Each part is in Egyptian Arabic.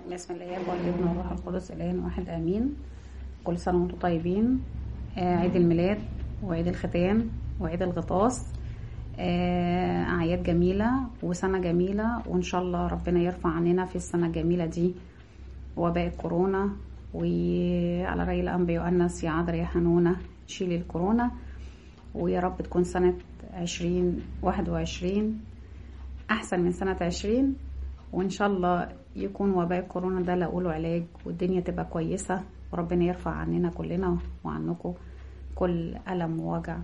بسم الله والابن والروح القدس اله واحد امين كل سنه وانتم طيبين آه عيد الميلاد وعيد الختان وعيد الغطاس آه اعياد جميله وسنه جميله وان شاء الله ربنا يرفع عننا في السنه الجميله دي وباء الكورونا وعلى رأي الأنبياء يؤنس يا عذرا يا حنونة شيلي الكورونا ويا رب تكون سنة عشرين واحد وعشرين أحسن من سنة عشرين وإن شاء الله يكون وباء الكورونا ده له علاج والدنيا تبقى كويسة وربنا يرفع عننا كلنا وعنكم كل ألم ووجع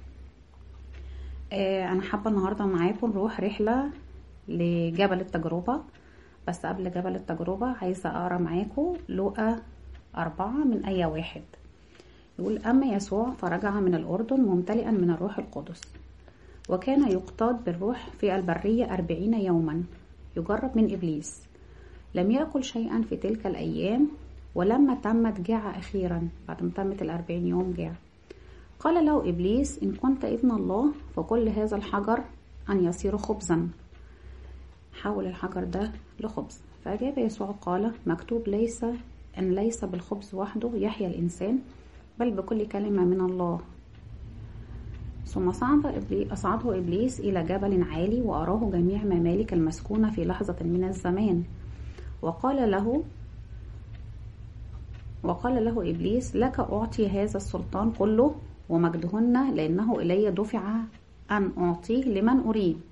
آه أنا حابة النهاردة معاكم نروح رحلة لجبل التجربة بس قبل جبل التجربة عايزة أقرأ معاكم لقى أربعة من أي واحد يقول أما يسوع فرجع من الأردن ممتلئا من الروح القدس وكان يقتاد بالروح في البرية أربعين يوما يجرب من إبليس لم يأكل شيئا في تلك الأيام ولما تمت جاع أخيرا بعد ما تمت الأربعين يوم جاع قال له إبليس إن كنت ابن الله فكل هذا الحجر أن يصير خبزا حول الحجر ده لخبز فأجاب يسوع قال مكتوب ليس أن ليس بالخبز وحده يحيا الإنسان بل بكل كلمة من الله ثم صعد إبليس أصعده إبليس إلى جبل عالي وأراه جميع ممالك المسكونة في لحظة من الزمان وقال له وقال له إبليس لك أعطي هذا السلطان كله ومجدهن لأنه إلي دفع أن أعطيه لمن أريد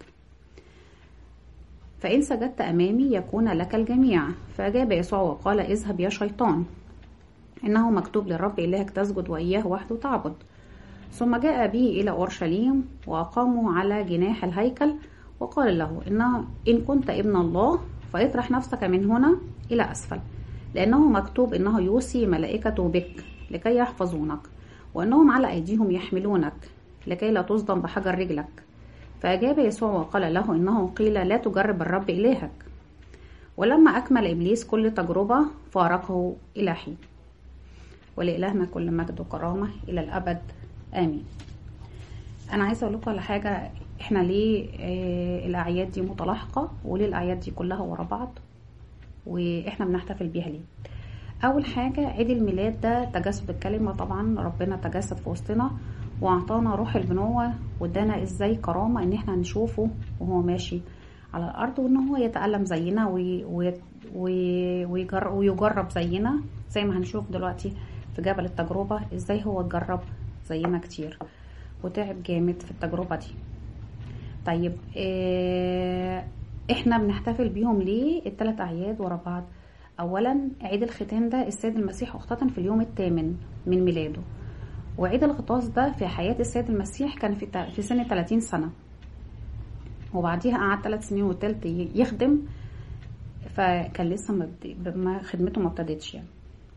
فإن سجدت أمامي يكون لك الجميع فأجاب يسوع وقال اذهب يا شيطان إنه مكتوب للرب إلهك تسجد وإياه وحده تعبد ثم جاء به إلى أورشليم وأقاموا على جناح الهيكل وقال له إنه إن كنت ابن الله فاطرح نفسك من هنا إلى أسفل لأنه مكتوب إنه يوصي ملائكته بك لكي يحفظونك وإنهم على أيديهم يحملونك لكي لا تصدم بحجر رجلك فأجاب يسوع وقال له إنه قيل لا تجرب الرب إلهك ولما أكمل إبليس كل تجربة فارقه إلى حين ولإلهنا كل مجد وكرامة إلى الأبد آمين أنا عايزة أقول لكم على حاجة إحنا ليه آه الأعياد دي متلاحقة وليه الأعياد دي كلها ورا بعض وإحنا بنحتفل بيها ليه أول حاجة عيد الميلاد ده تجسد الكلمة طبعا ربنا تجسد في وسطنا واعطانا روح البنوة وادانا ازاي كرامة ان احنا نشوفه وهو ماشي على الارض وان هو يتألم زينا وي وي ويجر ويجرب زينا زي ما هنشوف دلوقتي في جبل التجربة ازاي هو اتجرب زينا كتير وتعب جامد في التجربة دي طيب اه احنا بنحتفل بيهم ليه التلات اعياد ورا بعض اولا عيد الختان ده السيد المسيح اختتن في اليوم الثامن من ميلاده وعيد الغطاس ده في حياة السيد المسيح كان في في سن 30 سنة وبعديها قعد ثلاث سنين وتلت يخدم فكان لسه ما خدمته ما ابتدتش يعني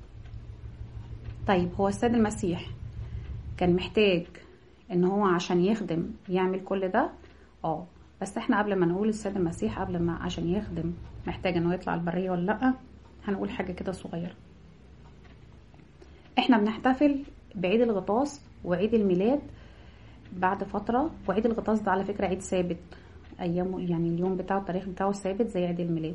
طيب هو السيد المسيح كان محتاج ان هو عشان يخدم يعمل كل ده اه بس احنا قبل ما نقول السيد المسيح قبل ما عشان يخدم محتاج انه يطلع البرية ولا لا هنقول حاجة كده صغيرة احنا بنحتفل بعيد الغطاس وعيد الميلاد بعد فترة وعيد الغطاس ده على فكرة عيد ثابت أيامه يعني اليوم بتاعه التاريخ بتاعه ثابت زي عيد الميلاد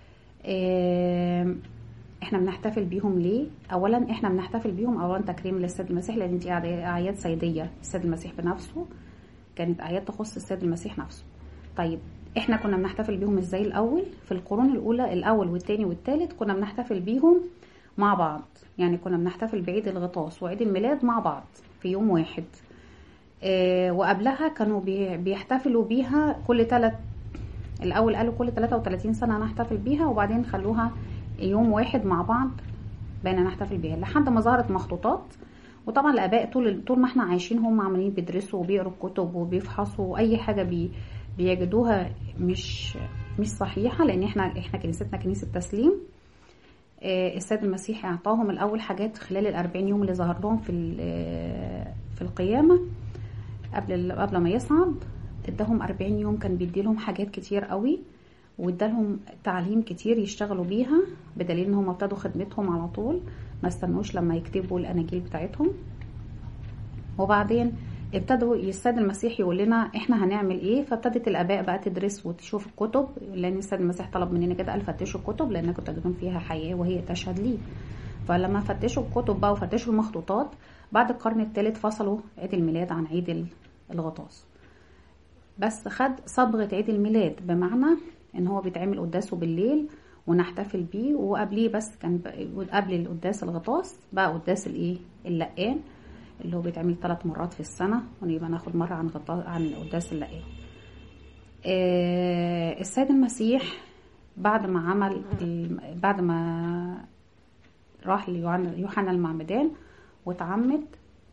احنا بنحتفل بيهم ليه اولا احنا بنحتفل بيهم اولا تكريم للسيد المسيح لان دي اعياد سيديه السيد المسيح بنفسه كانت اعياد تخص السيد المسيح نفسه طيب احنا كنا بنحتفل بيهم ازاي الاول في القرون الاولى الاول والتاني والتالت كنا بنحتفل بيهم مع بعض يعني كنا بنحتفل بعيد الغطاس وعيد الميلاد مع بعض في يوم واحد آه وقبلها كانوا بيحتفلوا بيها كل ثلاث الاول قالوا كل 33 سنه نحتفل بيها وبعدين خلوها يوم واحد مع بعض بقينا نحتفل بيها لحد ما ظهرت مخطوطات وطبعا الاباء طول طول ما احنا عايشين هم عمالين بيدرسوا وبيقروا الكتب وبيفحصوا اي حاجه بي بيجدوها مش مش صحيحه لان احنا احنا كنيستنا كنيسه تسليم السيد المسيح اعطاهم الاول حاجات خلال الأربعين يوم اللي ظهر لهم في في القيامه قبل قبل ما يصعد اداهم أربعين يوم كان بيدي لهم حاجات كتير قوي وادالهم تعليم كتير يشتغلوا بيها بدليل ان هم ابتدوا خدمتهم على طول ما استنوش لما يكتبوا الاناجيل بتاعتهم وبعدين ابتدوا السيد المسيح يقول لنا احنا هنعمل ايه فابتدت الاباء بقى تدرس وتشوف الكتب لان السيد المسيح طلب مننا كده قال فتشوا الكتب لانكم تجدون فيها حياه وهي تشهد لي فلما فتشوا الكتب بقى وفتشوا المخطوطات بعد القرن الثالث فصلوا عيد الميلاد عن عيد الغطاس بس خد صبغة عيد الميلاد بمعنى ان هو بيتعمل قداسه بالليل ونحتفل بيه وقبليه بس كان قبل القداس الغطاس بقى قداس الايه اللقان اللي هو بيتعمل ثلاث مرات في السنة ونبقى ناخد مرة عن غطاء عن القداس اللقان آه السيد المسيح بعد ما عمل بعد ما راح ليوحنا المعمدان واتعمد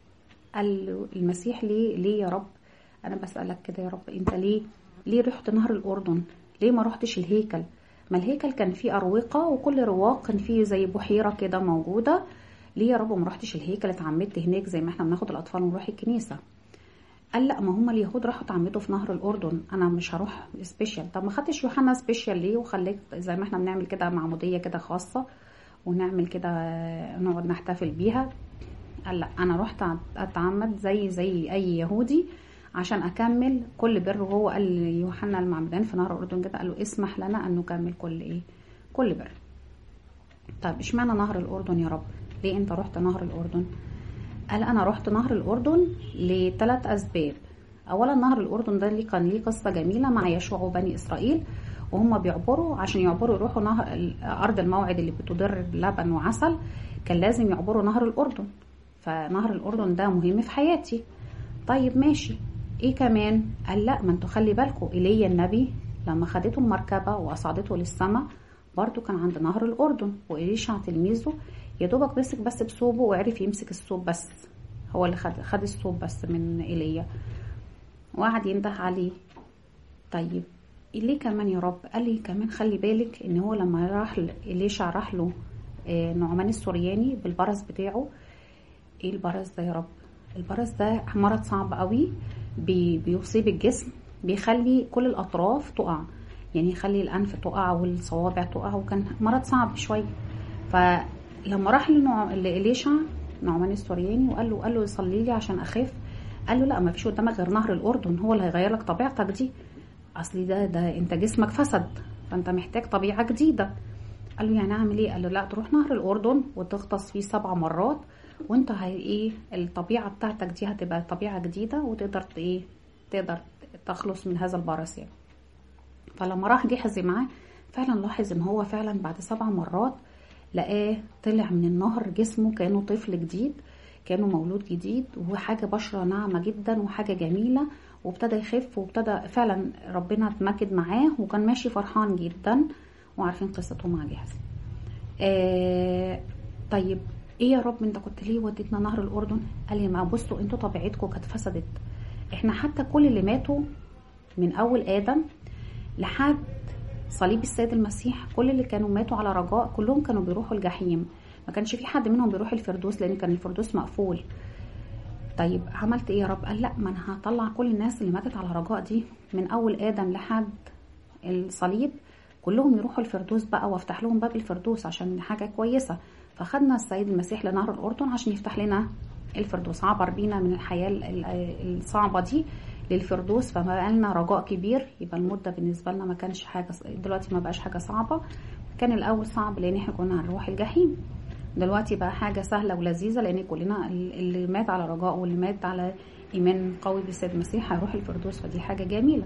قال المسيح ليه ليه يا رب انا بسالك كده يا رب انت ليه ليه رحت نهر الاردن ليه ما رحتش الهيكل ما الهيكل كان فيه اروقه وكل رواق كان فيه زي بحيره كده موجوده ليه يا رب ما رحتش الهيكل اتعمدت هناك زي ما احنا بناخد الاطفال ونروح الكنيسه قال لا ما هم اليهود راحوا اتعمدوا في نهر الاردن انا مش هروح سبيشال طب ما خدتش يوحنا سبيشال ليه وخليك زي ما احنا بنعمل كده معموديه كده خاصه ونعمل كده نقعد نحتفل بيها قال لا انا رحت اتعمد زي زي اي يهودي عشان اكمل كل بر وهو قال ليوحنا المعمدان في نهر الاردن كده قال له اسمح لنا ان نكمل كل ايه كل بر طب اشمعنى نهر الاردن يا رب ليه انت رحت نهر الاردن قال انا رحت نهر الاردن لثلاث اسباب اولا نهر الاردن ده اللي كان ليه قصه جميله مع يشوع وبني اسرائيل وهم بيعبروا عشان يعبروا يروحوا نهر ارض الموعد اللي بتدر لبن وعسل كان لازم يعبروا نهر الاردن فنهر الاردن ده مهم في حياتي طيب ماشي ايه كمان قال لا ما انتوا خلي بالكم ايليا النبي لما خدته المركبه واصعدته للسماء برضو كان عند نهر الاردن وإليشع تلميذه يا دوبك مسك بس بثوبه وعرف يمسك الثوب بس هو اللي خد خد الثوب بس من ايليا وقعد ينده عليه طيب ليه كمان يا رب قال لي كمان خلي بالك ان هو لما راح إليشع راح له نعمان السورياني بالبرص بتاعه ايه البرص ده يا رب البرص ده مرض صعب قوي بي بيصيب الجسم بيخلي كل الاطراف تقع يعني يخلي الانف تقع والصوابع تقع وكان مرض صعب شويه فلما راح لإليشع نعمان السورياني وقال له قال له صلي لي عشان اخف قال له لا ما فيش قدامك غير نهر الاردن هو اللي هيغير لك طبيعتك دي اصلي ده ده انت جسمك فسد فانت محتاج طبيعه جديده قال له يعني اعمل ايه قال له لا تروح نهر الاردن وتغطس فيه سبع مرات وانت هي ايه الطبيعه بتاعتك دي هتبقى طبيعه جديده وتقدر ايه تقدر تخلص من هذا البرص يعني فلما راح جحظ معاه فعلا لاحظ ان هو فعلا بعد سبع مرات لقاه طلع من النهر جسمه كانه طفل جديد كانه مولود جديد وحاجه بشره ناعمه جدا وحاجه جميله وابتدى يخف وابتدى فعلا ربنا اتمكد معاه وكان ماشي فرحان جدا وعارفين قصته مع جهاز آه طيب ايه يا رب انت كنت ليه وديتنا نهر الاردن قال لي ما بصوا انتوا طبيعتكم كانت فسدت احنا حتى كل اللي ماتوا من اول ادم لحد صليب السيد المسيح كل اللي كانوا ماتوا على رجاء كلهم كانوا بيروحوا الجحيم ما كانش في حد منهم بيروح الفردوس لان كان الفردوس مقفول طيب عملت ايه يا رب قال لا ما انا هطلع كل الناس اللي ماتت على رجاء دي من اول ادم لحد الصليب كلهم يروحوا الفردوس بقى وافتح لهم باب الفردوس عشان حاجه كويسه فخدنا السيد المسيح لنهر الاردن عشان يفتح لنا الفردوس عبر بينا من الحياه الصعبه دي للفردوس فما لنا رجاء كبير يبقى المده بالنسبه لنا ما كانش حاجه دلوقتي ما بقاش حاجه صعبه كان الاول صعب لان احنا كنا هنروح الجحيم دلوقتي بقى حاجه سهله ولذيذه لان كلنا اللي مات على رجاء واللي مات على ايمان قوي بالسيد المسيح هيروح الفردوس فدي حاجه جميله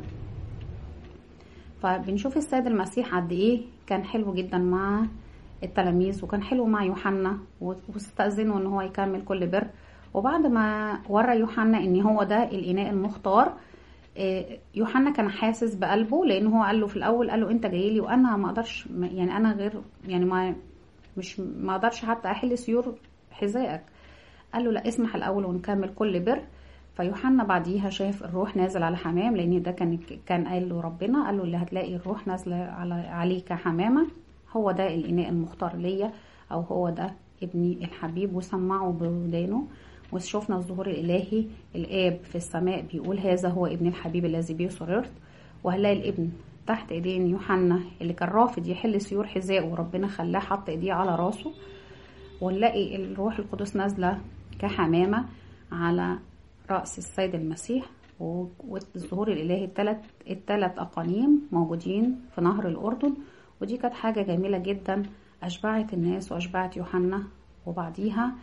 فبنشوف السيد المسيح قد ايه كان حلو جدا مع التلاميذ وكان حلو مع يوحنا واستأذنه ان هو يكمل كل بر وبعد ما ورى يوحنا ان هو ده الاناء المختار يوحنا كان حاسس بقلبه لان هو قال له في الاول قال له انت جاي لي وانا ما اقدرش يعني انا غير يعني ما مش ما اقدرش حتى احل سيور حذائك قال له لا اسمح الاول ونكمل كل بر فيوحنا بعديها شاف الروح نازل على حمام لان ده كان كان قال له ربنا قال له اللي هتلاقي الروح نازله على عليك حمامه هو ده الاناء المختار ليا او هو ده ابني الحبيب وسمعه بودانه وشفنا الظهور الالهي الاب في السماء بيقول هذا هو ابن الحبيب الذي به سررت وهنلاقي الابن تحت ايدين يوحنا اللي كان رافض يحل سيور حذائه وربنا خلاه حط ايديه على راسه ونلاقي الروح القدس نازله كحمامه على رأس السيد المسيح و- والظهور الإلهي الثلاث الثلاث أقانيم موجودين في نهر الأردن ودي كانت حاجة جميلة جدا أشبعت الناس وأشبعت يوحنا وبعديها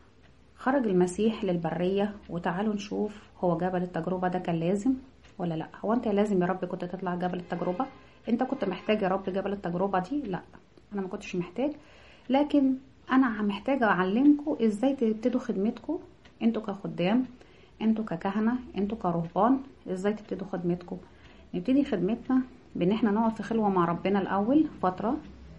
خرج المسيح للبرية وتعالوا نشوف هو جبل التجربة ده كان لازم ولا لا هو انت لازم يا رب كنت تطلع جبل التجربة انت كنت محتاج يا رب جبل التجربة دي لا انا ما كنتش محتاج لكن انا محتاجة اعلمكم ازاي تبتدوا خدمتكم انتوا كخدام انتوا ككهنة انتوا كرهبان ازاي تبتدوا خدمتكم نبتدي خدمتنا بان احنا نقعد في خلوة مع ربنا الاول فترة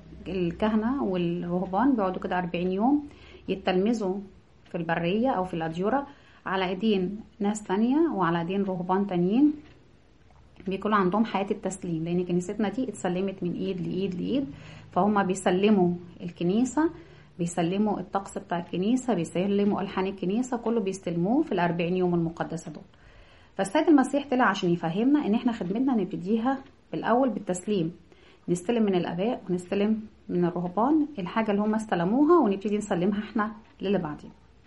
الكهنة والرهبان بيقعدوا كده 40 يوم يتلمذوا في البرية أو في الأديرة على أيدين ناس تانية وعلى أيدين رهبان تانيين بيكون عندهم حياة التسليم لأن كنيستنا دي اتسلمت من إيد لإيد لإيد فهم بيسلموا الكنيسة بيسلموا الطقس بتاع الكنيسة بيسلموا ألحان الكنيسة كله بيستلموه في الأربعين يوم المقدسة دول فالسيد المسيح طلع عشان يفهمنا إن إحنا خدمتنا نبتديها بالأول بالتسليم نستلم من الآباء ونستلم من الرهبان الحاجة اللي هم استلموها ونبتدي نسلمها احنا للي بعدين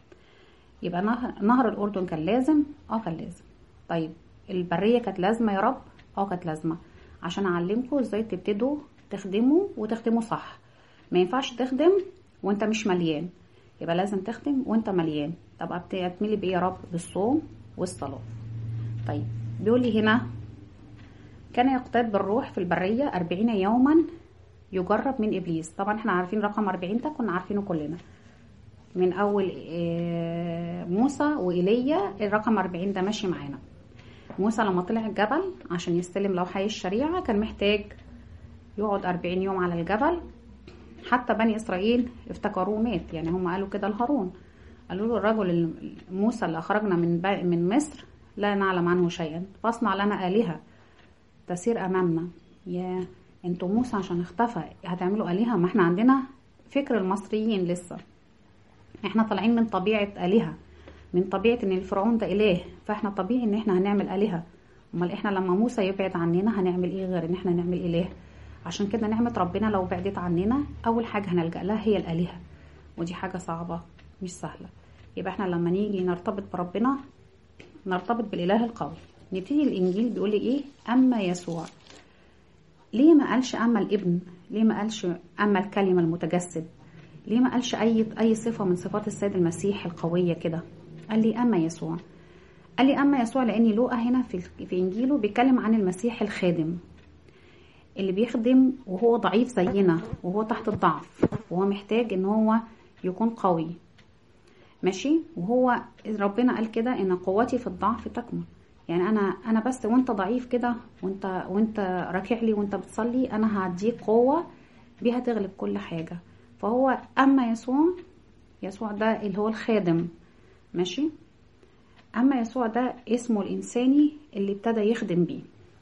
يبقى نهر, نهر الأردن كان لازم اه كان لازم طيب البرية كانت لازمة يا رب اه كانت لازمة عشان أعلمكم ازاي تبتدوا تخدموا وتخدموا صح ما ينفعش تخدم وانت مش مليان يبقى لازم تخدم وانت مليان طب هتملي بايه يا رب بالصوم والصلاة طيب بيقول لي هنا كان يقتاد بالروح في البرية أربعين يوما يجرب من إبليس طبعا احنا عارفين رقم أربعين ده كنا عارفينه كلنا من أول آه، موسى وإيليا الرقم أربعين ده ماشي معانا موسى لما طلع الجبل عشان يستلم لوحي الشريعة كان محتاج يقعد أربعين يوم على الجبل حتى بني إسرائيل افتكروه مات يعني هم قالوا كده لهارون قالوا له الرجل ال- موسى اللي أخرجنا من ب- من مصر لا نعلم عنه شيئا فاصنع لنا آلهة تسير أمامنا يا انتوا موسى عشان اختفى هتعملوا آلهة ما احنا عندنا فكر المصريين لسه احنا طالعين من طبيعة آلهة من طبيعة ان الفرعون ده إله فاحنا طبيعي ان احنا هنعمل آلهة امال احنا لما موسى يبعد عننا هنعمل ايه غير ان احنا نعمل إله عشان كده نعمة ربنا لو بعدت عننا أول حاجة هنلجأ لها هي الآلهة ودي حاجة صعبة مش سهلة يبقى احنا لما نيجي نرتبط بربنا نرتبط بالإله القوي نبتدي الإنجيل بيقول لي إيه أما يسوع ليه ما قالش أما الابن ليه ما قالش أما الكلمة المتجسد ليه ما قالش أي أي صفة من صفات السيد المسيح القوية كده قال لي أما يسوع قال لي أما يسوع لأن لوقا هنا في في إنجيله بيتكلم عن المسيح الخادم اللي بيخدم وهو ضعيف زينا وهو تحت الضعف وهو محتاج ان هو يكون قوي ماشي وهو ربنا قال كده ان قوتي في الضعف تكمن يعني انا انا بس وانت ضعيف كده وانت وانت راكع لي وانت بتصلي انا هديك قوه بيها تغلب كل حاجه فهو اما يسوع يسوع ده اللي هو الخادم ماشي اما يسوع ده اسمه الانساني اللي ابتدى يخدم بيه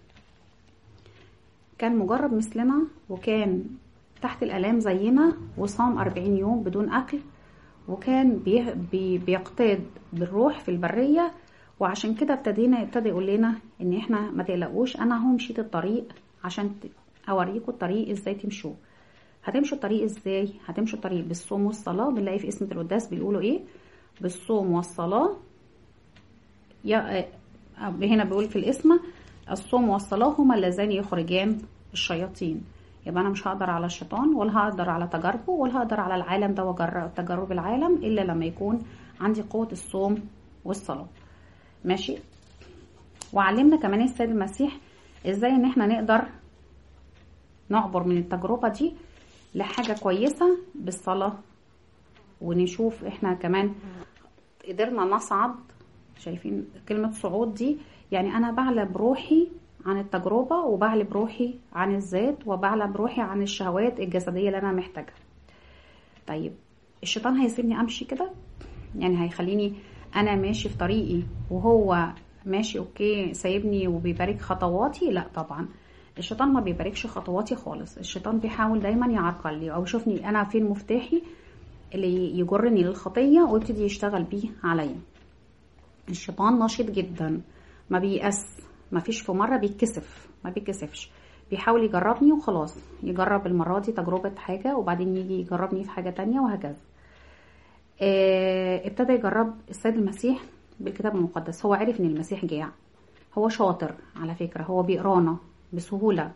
كان مجرب مثلنا وكان تحت الآلام زينا وصام أربعين يوم بدون أكل وكان بي بي بيقتاد بالروح في البرية وعشان كده ابتدينا ابتدى يقول لنا ان احنا ما تقلقوش انا هو مشيت الطريق عشان اوريكم الطريق ازاي تمشوه هتمشوا الطريق ازاي هتمشوا الطريق بالصوم والصلاة بنلاقي في اسم القداس بيقولوا ايه بالصوم والصلاة يا هنا بيقول في الاسم الصوم والصلاة هما اللذان يخرجان الشياطين يبقى انا مش هقدر على الشيطان ولا هقدر على تجاربه ولا هقدر على العالم ده وجرب تجارب العالم الا لما يكون عندي قوة الصوم والصلاة ماشي وعلمنا كمان السيد المسيح ازاي ان احنا نقدر نعبر من التجربة دي لحاجة كويسة بالصلاة ونشوف احنا كمان قدرنا نصعد شايفين كلمة صعود دي يعني انا بعلى بروحي عن التجربة وبعلى بروحي عن الذات وبعلى بروحي عن الشهوات الجسدية اللي انا محتاجها طيب الشيطان هيسيبني امشي كده يعني هيخليني انا ماشي في طريقي وهو ماشي اوكي سايبني وبيبارك خطواتي لا طبعا الشيطان ما بيباركش خطواتي خالص الشيطان بيحاول دايما يعرقل لي او يشوفني انا فين مفتاحي اللي يجرني للخطيه ويبتدي يشتغل بيه عليا الشيطان نشيط جدا ما بيأس ما فيش في مره بيتكسف ما بيتكسفش بيحاول يجربني وخلاص يجرب المره دي تجربه حاجه وبعدين يجي يجربني في حاجه تانية وهكذا اه ابتدى يجرب السيد المسيح بالكتاب المقدس هو عرف ان المسيح جاع هو شاطر على فكرة هو بيقرانا بسهولة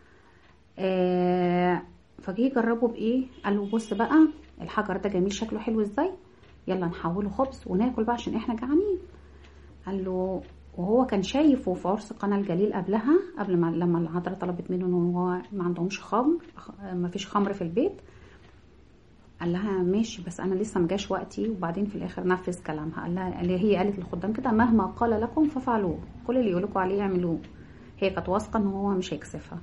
آه فجه يجربه بايه قال له بص بقى الحجر ده جميل شكله حلو ازاي يلا نحوله خبز وناكل بقى عشان احنا جعانين قال له وهو كان شايفه في عرس قنا الجليل قبلها قبل ما لما العذراء طلبت منه ان هو ما عندهمش خمر ما فيش خمر في البيت قال لها ماشي بس انا لسه ما جاش وقتي وبعدين في الاخر نفذ كلامها قال لها اللي هي قالت للخدام كده مهما قال لكم ففعلوه كل اللي يقولكوا عليه اعملوه هي كانت واثقه ان هو مش هيكسفها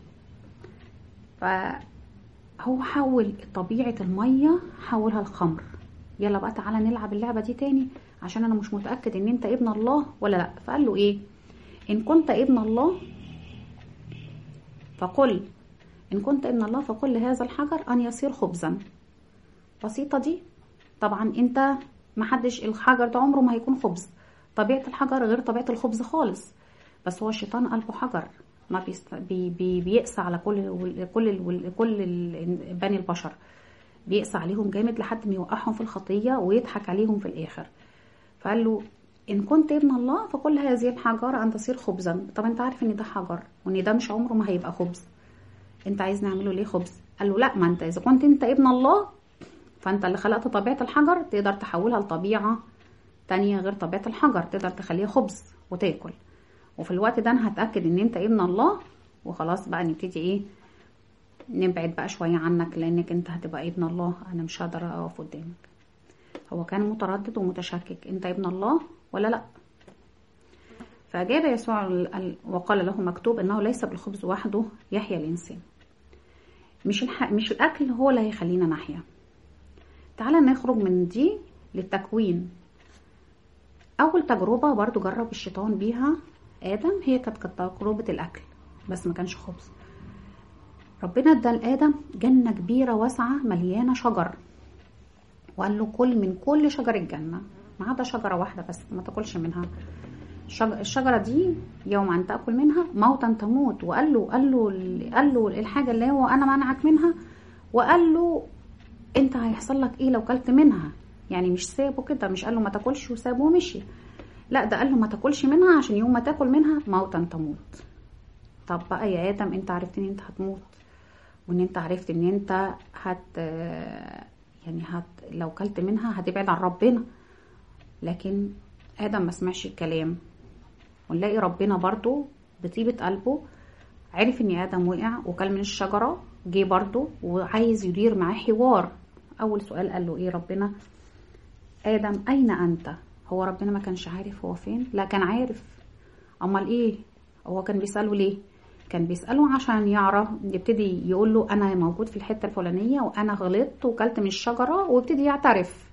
فهو حول طبيعه الميه حولها لخمر يلا بقى تعالى نلعب اللعبه دي تاني عشان انا مش متاكد ان انت ابن الله ولا لا فقال له ايه ان كنت ابن الله فقل ان كنت ابن الله فقل لهذا الحجر ان يصير خبزا بسيطه دي طبعا انت محدش الحجر ده عمره ما هيكون خبز طبيعه الحجر غير طبيعه الخبز خالص بس هو الشيطان قلبه حجر ما بيست... بي... بي... بيقسى على كل كل ال... كل ال... بني البشر بيقسى عليهم جامد لحد ما يوقعهم في الخطيه ويضحك عليهم في الاخر فقال له ان كنت ابن الله فكل هذه الحجاره ان تصير خبزا طب انت عارف ان ده حجر وان ده مش عمره ما هيبقى خبز انت عايز نعمله ليه خبز قال له لا ما انت اذا كنت انت ابن الله فانت اللي خلقت طبيعه الحجر تقدر تحولها لطبيعه تانية غير طبيعه الحجر تقدر تخليها خبز وتاكل وفي الوقت ده انا هتاكد ان انت ابن الله وخلاص بقى نبتدي ايه نبعد بقى شويه عنك لانك انت هتبقى ابن الله انا مش هقدر اقف قدامك هو كان متردد ومتشكك انت ابن الله ولا لا فأجاب يسوع وقال له مكتوب انه ليس بالخبز وحده يحيا الانسان مش الح... مش الاكل هو اللي هيخلينا نحيا تعالى نخرج من دي للتكوين اول تجربه برضو جرب الشيطان بيها ادم هي كانت تجربه الاكل بس ما كانش خبز ربنا ادى لادم جنه كبيره واسعه مليانه شجر وقال له كل من كل شجر الجنة ما عدا شجرة واحدة بس ما تاكلش منها الشجرة دي يوم أن تأكل منها موتا تموت وقال له قال له قال له الحاجة اللي هو أنا منعك منها وقال له أنت هيحصل لك إيه لو كلت منها يعني مش سابه كده مش قال له ما تاكلش وسابه ومشي لا ده قال له ما تاكلش منها عشان يوم ما تاكل منها موتا تموت طب بقى يا آدم أنت عرفت إن أنت هتموت وإن أنت عرفت إن أنت هت يعني هت لو كلت منها هتبعد عن ربنا لكن ادم ما سمعش الكلام ونلاقي ربنا برضو بطيبة قلبه عرف ان ادم وقع وكل من الشجرة جه برضو وعايز يدير معاه حوار اول سؤال قال له ايه ربنا ادم اين انت هو ربنا ما كانش عارف هو فين لا كان عارف امال ايه هو كان بيساله ليه كان بيسأله عشان يعرف يبتدي يقول له أنا موجود في الحتة الفلانية وأنا غلطت وكلت من الشجرة ويبتدي يعترف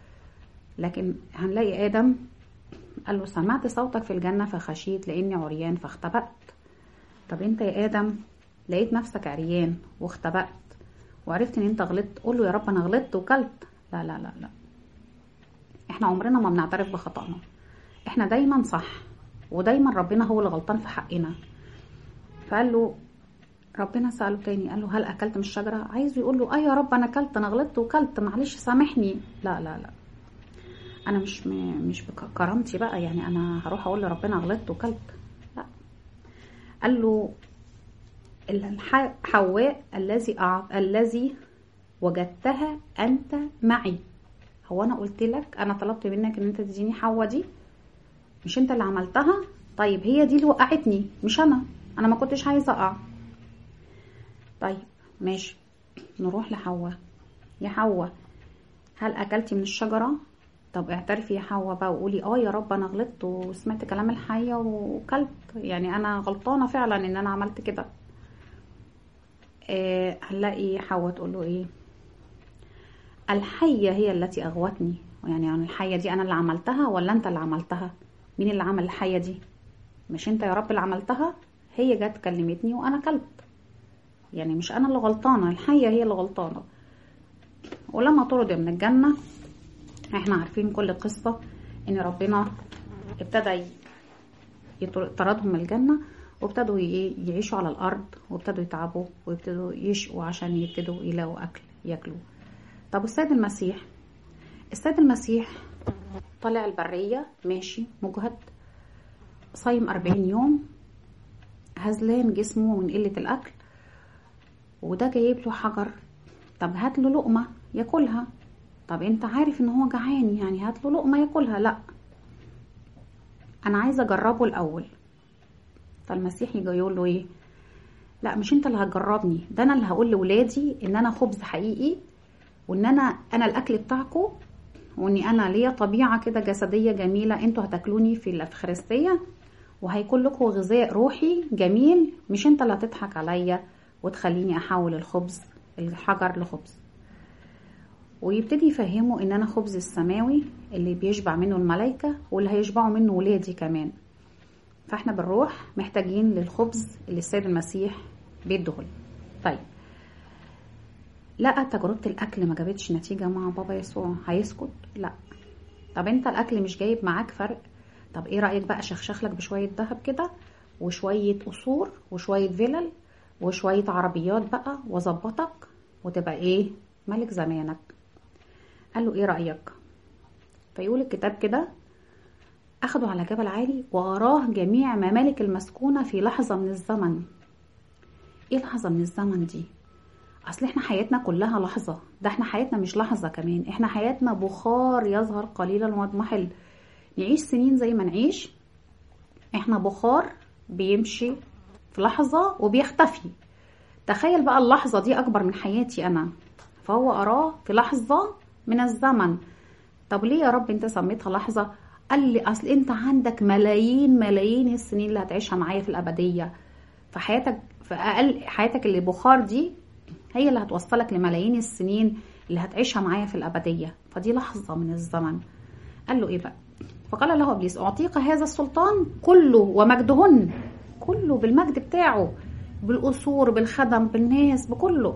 لكن هنلاقي آدم قال له سمعت صوتك في الجنة فخشيت لأني عريان فاختبأت طب أنت يا آدم لقيت نفسك عريان واختبأت وعرفت إن أنت غلطت قول له يا رب أنا غلطت وكلت لا لا لا لا إحنا عمرنا ما بنعترف بخطأنا إحنا دايما صح ودايما ربنا هو اللي غلطان في حقنا فقال له ربنا سأله تاني قال له هل أكلت من الشجرة عايز يقول له أي يا رب أنا أكلت أنا غلطت وكلت معلش سامحني لا لا لا أنا مش م... مش بكرامتي بقى يعني أنا هروح أقول لربنا غلطت وكلت لا قال له الح... حواء الذي أع... الذي وجدتها أنت معي هو أنا قلت لك أنا طلبت منك إن أنت تديني حواء دي مش أنت اللي عملتها طيب هي دي اللي وقعتني مش أنا انا ما كنتش عايزه اقع طيب ماشي نروح لحواء يا حواء هل اكلتي من الشجره طب اعترفي يا حواء بقى وقولي اه يا رب انا غلطت وسمعت كلام الحيه وكلت يعني انا غلطانه فعلا ان انا عملت كده آه هنلاقي حواء تقول له ايه الحيه هي التي اغوتني يعني, يعني الحيه دي انا اللي عملتها ولا انت اللي عملتها مين اللي عمل الحيه دي مش انت يا رب اللي عملتها هي جت كلمتني وانا كلت يعني مش انا اللي غلطانه الحيه هي اللي غلطانه ولما طرد من الجنه احنا عارفين كل القصه ان ربنا ابتدى طردهم من الجنه وابتدوا يعيشوا على الارض وابتدوا يتعبوا وابتدوا يشقوا عشان يبتدوا يلاقوا اكل ياكلوا طب السيد المسيح السيد المسيح طالع البرية ماشي مجهد صايم أربعين يوم هزلان جسمه من قلة الأكل وده جايب له حجر طب هات له لقمة ياكلها طب انت عارف ان هو جعان يعني هات له لقمة ياكلها لا انا عايزة اجربه الاول فالمسيح يجي يقول له ايه لا مش انت اللي هتجربني ده انا اللي هقول لولادي ان انا خبز حقيقي وان انا انا الاكل بتاعكم واني انا ليا طبيعه كده جسديه جميله انتوا هتاكلوني في الافخارستيه وهيكون لكم غذاء روحي جميل مش انت اللي هتضحك عليا وتخليني احول الخبز الحجر لخبز ويبتدي يفهمه ان انا خبز السماوي اللي بيشبع منه الملائكه واللي هيشبعوا منه ولادي كمان فاحنا بنروح محتاجين للخبز اللي السيد المسيح بيديهولنا طيب لقى تجربة الأكل ما جابتش نتيجة مع بابا يسوع هيسكت؟ لا طب انت الأكل مش جايب معاك فرق طب ايه رأيك بقى شخشخ لك بشوية ذهب كده وشوية قصور وشوية فلل وشوية عربيات بقى وظبطك وتبقى ايه ملك زمانك قال له ايه رأيك فيقول الكتاب كده أخده على جبل عالي وأراه جميع ممالك المسكونة في لحظة من الزمن ايه لحظة من الزمن دي اصل احنا حياتنا كلها لحظة ده احنا حياتنا مش لحظة كمان احنا حياتنا بخار يظهر قليلا واضمحل نعيش سنين زي ما نعيش احنا بخار بيمشي في لحظة وبيختفي تخيل بقى اللحظة دي أكبر من حياتي أنا فهو أراه في لحظة من الزمن طب ليه يا رب أنت سميتها لحظة قال لي أصل أنت عندك ملايين ملايين السنين اللي هتعيشها معايا في الأبدية فحياتك في أقل حياتك اللي بخار دي هي اللي هتوصلك لملايين السنين اللي هتعيشها معايا في الأبدية فدي لحظة من الزمن قال له إيه بقى فقال له إبليس أعطيك هذا السلطان كله ومجدهن كله بالمجد بتاعه بالقصور بالخدم بالناس بكله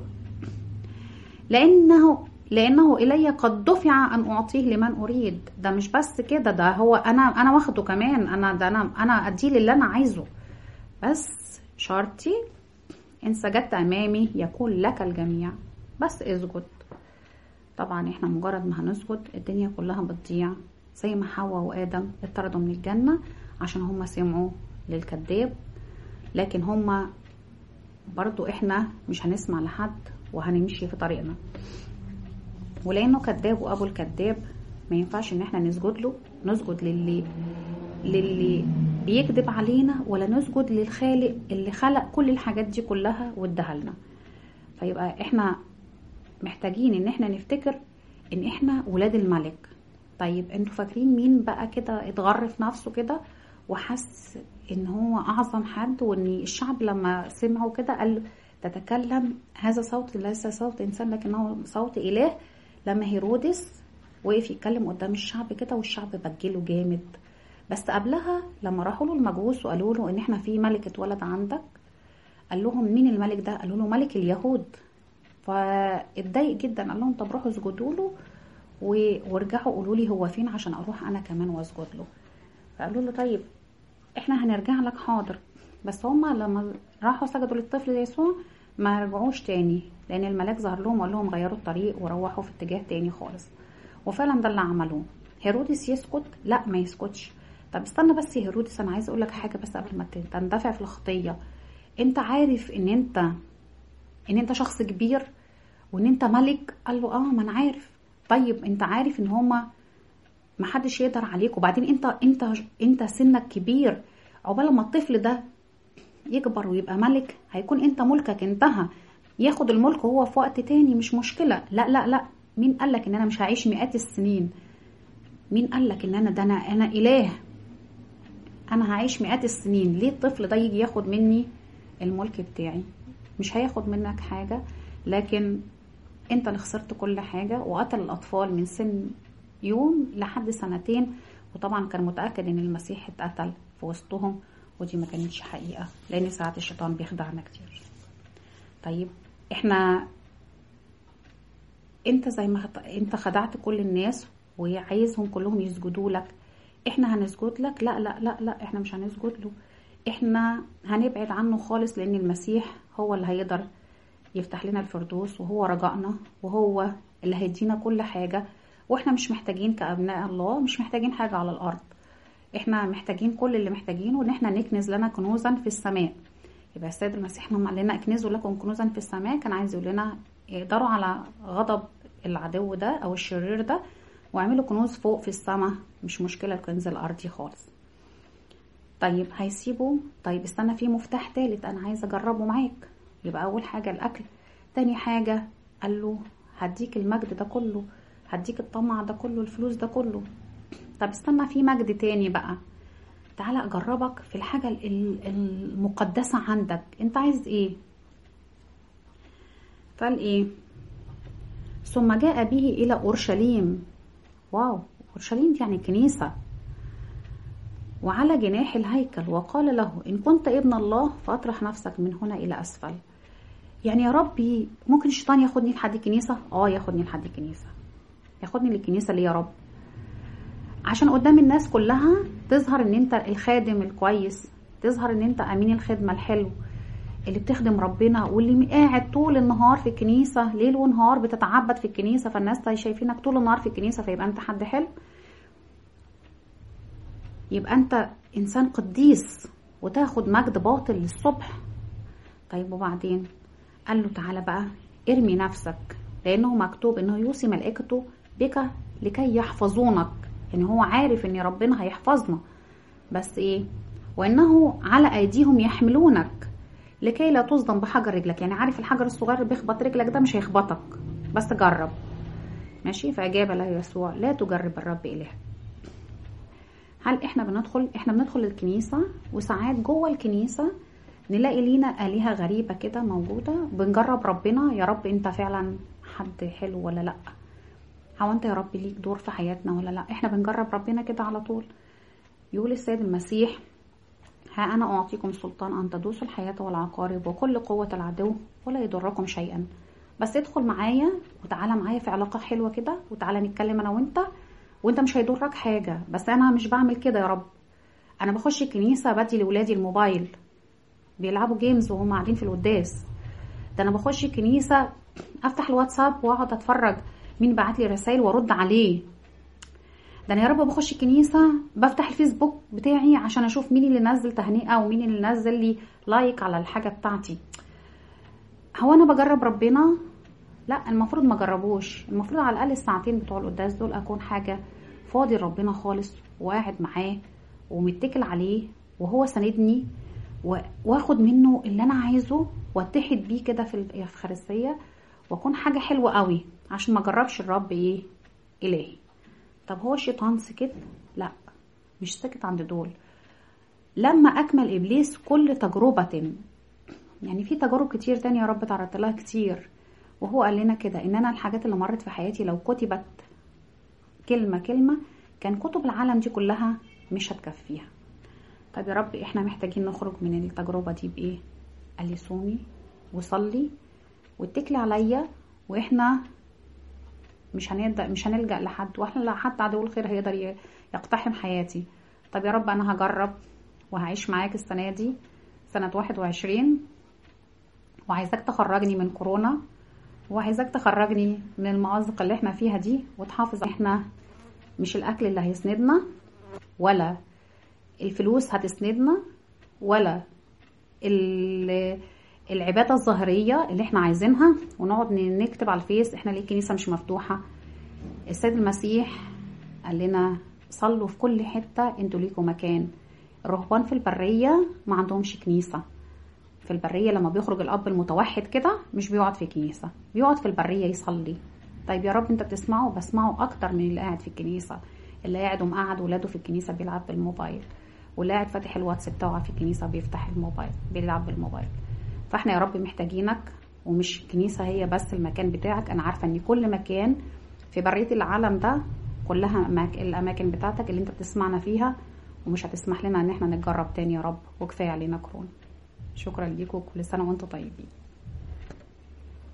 لأنه لأنه إلي قد دفع أن أعطيه لمن أريد ده مش بس كده ده هو أنا أنا واخده كمان أنا ده أنا أنا أديه للي أنا عايزه بس شرطي إن سجدت أمامي يكون لك الجميع بس اسجد طبعا احنا مجرد ما هنسجد الدنيا كلها بتضيع زي ما حواء وآدم اتطردوا من الجنة عشان هما سمعوا للكذاب لكن هما برضو احنا مش هنسمع لحد وهنمشي في طريقنا ولانه كذاب وابو الكذاب ما ينفعش ان احنا نسجد له نسجد للي للي بيكذب علينا ولا نسجد للخالق اللي خلق كل الحاجات دي كلها واداها لنا فيبقى احنا محتاجين ان احنا نفتكر ان احنا ولاد الملك طيب انتوا فاكرين مين بقى كده اتغر في نفسه كده وحس ان هو اعظم حد وان الشعب لما سمعوا كده قال تتكلم هذا صوت ليس صوت انسان لكنه صوت اله لما هيرودس وقف يتكلم قدام الشعب كده والشعب بجله جامد بس قبلها لما راحوا له المجوس وقالوا له ان احنا في ملك اتولد عندك قال لهم مين الملك ده قالوا له ملك اليهود فاتضايق جدا قال لهم طب روحوا اسجدوا له وارجعوا قولوا لي هو فين عشان اروح انا كمان واسجد له فقالوا له طيب احنا هنرجع لك حاضر بس هما لما راحوا سجدوا للطفل يسوع ما رجعوش تاني لان الملاك ظهر لهم وقال لهم غيروا الطريق وروحوا في اتجاه تاني خالص وفعلا ده اللي عملوه هيرودس يسكت لا ما يسكتش طب استنى بس يا هيرودس انا عايز اقول لك حاجه بس قبل ما تندفع في الخطيه انت عارف ان انت ان انت شخص كبير وان انت ملك قال له اه ما انا عارف طيب انت عارف ان هما ما حدش يقدر عليك وبعدين انت انت انت سنك كبير عقبال ما الطفل ده يكبر ويبقى ملك هيكون انت ملكك انتهى ياخد الملك هو في وقت تاني مش مشكلة لا لا لا مين قالك ان انا مش هعيش مئات السنين مين قالك ان انا ده انا انا اله انا هعيش مئات السنين ليه الطفل ده يجي ياخد مني الملك بتاعي مش هياخد منك حاجة لكن انت اللي خسرت كل حاجة وقتل الاطفال من سن يوم لحد سنتين وطبعا كان متأكد ان المسيح اتقتل في وسطهم ودي ما كانتش حقيقة لان ساعات الشيطان بيخدعنا كتير طيب احنا انت زي ما خط... انت خدعت كل الناس وعايزهم كلهم يسجدوا لك احنا هنسجد لك لا لا لا لا احنا مش هنسجد له احنا هنبعد عنه خالص لان المسيح هو اللي هيقدر يفتح لنا الفردوس وهو رجائنا وهو اللي هيدينا كل حاجة واحنا مش محتاجين كابناء الله مش محتاجين حاجه على الارض احنا محتاجين كل اللي محتاجينه ان احنا نكنز لنا كنوزا في السماء يبقى السيد المسيح لما قال لنا اكنزوا لكم كنوزا في السماء كان عايز يقول لنا اقدروا على غضب العدو ده او الشرير ده واعملوا كنوز فوق في السماء مش مشكله الكنز الارضي خالص طيب هيسيبه طيب استنى في مفتاح تالت انا عايزه اجربه معاك يبقى اول حاجه الاكل تاني حاجه قال له هديك المجد ده كله هديك الطمع ده كله الفلوس ده كله طب استنى في مجد تاني بقى تعالى اجربك في الحاجه المقدسه عندك انت عايز ايه قال ايه ثم جاء به الى اورشليم واو اورشليم دي يعني كنيسه وعلى جناح الهيكل وقال له إن كنت ابن الله فاطرح نفسك من هنا إلى أسفل يعني يا ربي ممكن الشيطان ياخدني لحد الكنيسة اه ياخدني لحد الكنيسة ياخدني للكنيسة ليه يا رب عشان قدام الناس كلها تظهر ان انت الخادم الكويس تظهر ان انت امين الخدمة الحلو اللي بتخدم ربنا واللي قاعد طول النهار في الكنيسة ليل ونهار بتتعبد في الكنيسة فالناس شايفينك طول النهار في الكنيسة فيبقى انت حد حلو يبقى انت انسان قديس وتاخد مجد باطل للصبح طيب وبعدين قال له تعالى بقى ارمي نفسك لانه مكتوب انه يوصي ملائكته بك لكي يحفظونك يعني هو عارف ان ربنا هيحفظنا بس ايه وانه على ايديهم يحملونك لكي لا تصدم بحجر رجلك يعني عارف الحجر الصغير اللي بيخبط رجلك ده مش هيخبطك بس جرب ماشي فاجاب له يسوع لا تجرب الرب الهك هل احنا بندخل احنا بندخل الكنيسة وساعات جوه الكنيسة نلاقي لينا آلهة غريبة كده موجودة بنجرب ربنا يا رب انت فعلا حد حلو ولا لا هو انت يا رب ليك دور في حياتنا ولا لا احنا بنجرب ربنا كده على طول يقول السيد المسيح ها انا اعطيكم سلطان ان تدوسوا الحياة والعقارب وكل قوة العدو ولا يضركم شيئا بس ادخل معايا وتعالى معايا في علاقة حلوة كده وتعالى نتكلم انا وانت وانت مش هيضرك حاجة بس انا مش بعمل كده يا رب انا بخش الكنيسة بدي لولادي الموبايل بيلعبوا جيمز وهم قاعدين في القداس ده انا بخش الكنيسة افتح الواتساب واقعد اتفرج مين بعت لي رسائل وارد عليه ده انا يا رب بخش الكنيسة بفتح الفيسبوك بتاعي عشان اشوف مين اللي نزل تهنئة ومين اللي نزل لي لايك على الحاجة بتاعتي هو انا بجرب ربنا لا المفروض ما جربوش المفروض على الاقل الساعتين بتوع القداس دول اكون حاجه فاضي ربنا خالص وقاعد معاه ومتكل عليه وهو ساندني واخد منه اللي انا عايزه واتحد بيه كده في الافخارستيه واكون حاجه حلوه قوي عشان ما اجربش الرب ايه الهي طب هو الشيطان سكت لا مش سكت عند دول لما اكمل ابليس كل تجربه يعني في تجارب كتير تانية يا رب تعرضت لها كتير وهو قال لنا كده ان انا الحاجات اللي مرت في حياتي لو كتبت كلمة كلمة كان كتب العالم دي كلها مش هتكفيها طيب يا رب احنا محتاجين نخرج من التجربة دي بايه قال لي صومي وصلي واتكلي عليا واحنا مش هنبدا مش هنلجا لحد واحنا لا حتى عدو الخير هيقدر يقتحم حياتي طب يا رب انا هجرب وهعيش معاك السنه دي سنه 21 وعايزاك تخرجني من كورونا وعايزاك تخرجني من المأزق اللي احنا فيها دي وتحافظ احنا مش الاكل اللي هيسندنا ولا الفلوس هتسندنا ولا العبادة الظاهرية اللي احنا عايزينها ونقعد نكتب على الفيس احنا ليه الكنيسة مش مفتوحة السيد المسيح قال لنا صلوا في كل حتة انتوا ليكوا مكان الرهبان في البرية ما عندهمش كنيسة في البرية لما بيخرج الأب المتوحد كده مش بيقعد في كنيسة بيقعد في البرية يصلي طيب يا رب انت بتسمعه بسمعه أكتر من اللي قاعد في الكنيسة اللي قاعد ومقعد ولاده في الكنيسة بيلعب بالموبايل واللي قاعد فاتح الواتس بتاعه في الكنيسة بيفتح الموبايل بيلعب بالموبايل فاحنا يا رب محتاجينك ومش الكنيسة هي بس المكان بتاعك أنا عارفة إن كل مكان في برية العالم ده كلها الأماكن بتاعتك اللي انت بتسمعنا فيها ومش هتسمح لنا ان احنا نتجرب تاني يا رب وكفايه علينا كورونا شكرا ليكم كل سنه وانتم طيبين